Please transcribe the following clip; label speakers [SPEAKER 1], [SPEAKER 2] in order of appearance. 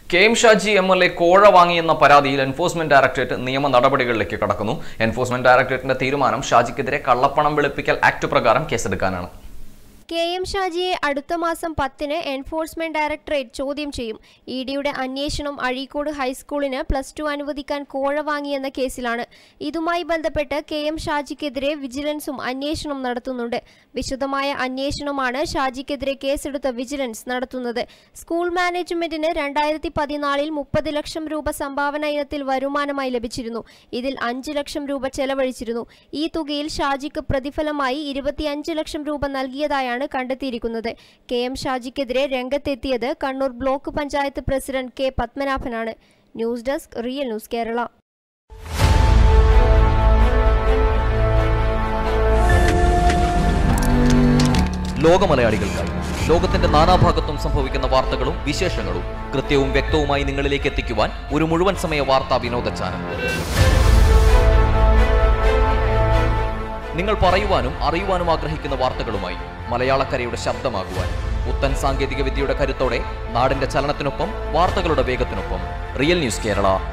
[SPEAKER 1] K M Shaji M L A കോഴ വാങ്ങിയെന്ന പരാതിയിൽ എൻഫോഴ്സ്മെന്റ് ഡയറക്ടറേറ്റ് നിയമ നടപടികളിലേക്ക് കടക്കുന്നു എൻഫോഴ്സ്മെന്റ് ഡയറക്ടറേറ്റിന്റെ തീരുമാനം ഷാജിക്കെതിരെ കള്ളപ്പണം വെളുപ്പിക്കൽ ആക്ട് പ്രകാരം കേസെടുക്കാനാണ്
[SPEAKER 2] കെ എം ഷാജിയെ അടുത്ത മാസം പത്തിന് എൻഫോഴ്സ്മെന്റ് ഡയറക്ടറേറ്റ് ചോദ്യം ചെയ്യും ഇ ഡിയുടെ അന്വേഷണം അഴീക്കോട് ഹൈസ്കൂളിന് പ്ലസ് ടു അനുവദിക്കാൻ കോഴ വാങ്ങിയെന്ന കേസിലാണ് ഇതുമായി ബന്ധപ്പെട്ട് കെ എം ഷാജിക്കെതിരെ വിജിലൻസും അന്വേഷണം നടത്തുന്നുണ്ട് വിശദമായ അന്വേഷണമാണ് ഷാജിക്കെതിരെ കേസെടുത്ത വിജിലൻസ് നടത്തുന്നത് സ്കൂൾ മാനേജ്മെന്റിന് രണ്ടായിരത്തി പതിനാലിൽ മുപ്പത് ലക്ഷം രൂപ സംഭാവന ഇനത്തിൽ വരുമാനമായി ലഭിച്ചിരുന്നു ഇതിൽ അഞ്ച് ലക്ഷം രൂപ ചെലവഴിച്ചിരുന്നു ഈ തുകയിൽ ഷാജിക്ക് പ്രതിഫലമായി ഇരുപത്തിയഞ്ച് ലക്ഷം രൂപ നൽകിയതായാണ് കണ്ടെത്തിയിരിക്കുന്നത് കെ എം ഷാജിക്കെതിരെ രംഗത്തെത്തിയത് Kannur block panchayat president K പത്മനാഭനാണ് news desk real news Kerala
[SPEAKER 1] ലോക മലയാളികൾക്കായി ലോകത്തിന്റെ നാനാഭാഗത്തും സംഭവിക്കുന്ന വാർത്തകളും വിശേഷങ്ങളും കൃത്യവും വ്യക്തവുമായി നിങ്ങളിലേക്ക് എത്തിക്കുവാൻ ഒരു മുഴുവൻ സമയ വാർത്താ വിനോദ ചാനൽ നിങ്ങൾ പറയുവാനും അറിയുവാനും ആഗ്രഹിക്കുന്ന വാർത്തകളുമായി മലയാളക്കരയുടെ ശബ്ദമാകുവാൻ പുത്തൻ സാങ്കേതിക വിദ്യയുടെ കരുത്തോടെ നാടിന്റെ ചലനത്തിനൊപ്പം വാർത്തകളുടെ വേഗത്തിനൊപ്പം റിയൽ ന്യൂസ് കേരള